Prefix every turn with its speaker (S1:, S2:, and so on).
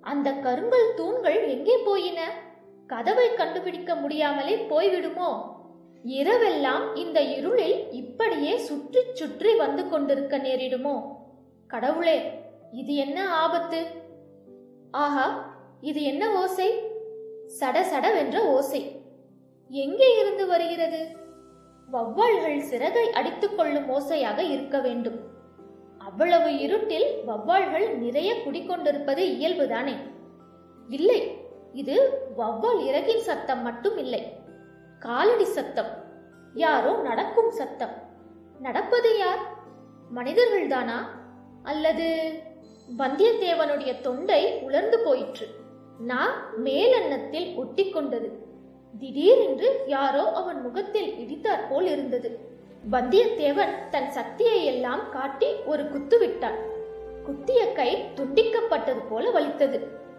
S1: அந்த கருங்கல் தூண்கள் எங்கே போயின கதவை கண்டுபிடிக்க முடியாமலே போய்விடுமோ இரவெல்லாம் இந்த இருளில் இப்படியே சுற்றி சுற்றி வந்து கொண்டிருக்க நேரிடுமோ கடவுளே இது என்ன ஆபத்து ஆஹா இது என்ன ஓசை சட சடவென்ற ஓசை எங்கே இருந்து வருகிறது வவ்வால்கள் சிறகை அடித்துக் கொள்ளும் ஓசையாக இருக்க வேண்டும் அவ்வளவு இருட்டில் வவ்வால்கள் நிறைய குடிக்கொண்டிருப்பது இயல்புதானே இல்லை இது வவ்வால் இறகின் சத்தம் மட்டும் இல்லை காலடி சத்தம் யாரோ நடக்கும் சத்தம் நடப்பது யார் மனிதர்கள்தானா அல்லது வந்தியத்தேவனுடைய தொண்டை உலர்ந்து போயிற்று நான் மேலன்னத்தில் ஒட்டிக்கொண்டது திடீரென்று யாரோ அவன் முகத்தில் இடித்தாற் போல் இருந்தது வந்தியத்தேவன் தன் சக்தியை எல்லாம் காட்டி ஒரு குத்து விட்டான் குத்திய கை துண்டிக்கப்பட்டது போல வலித்தது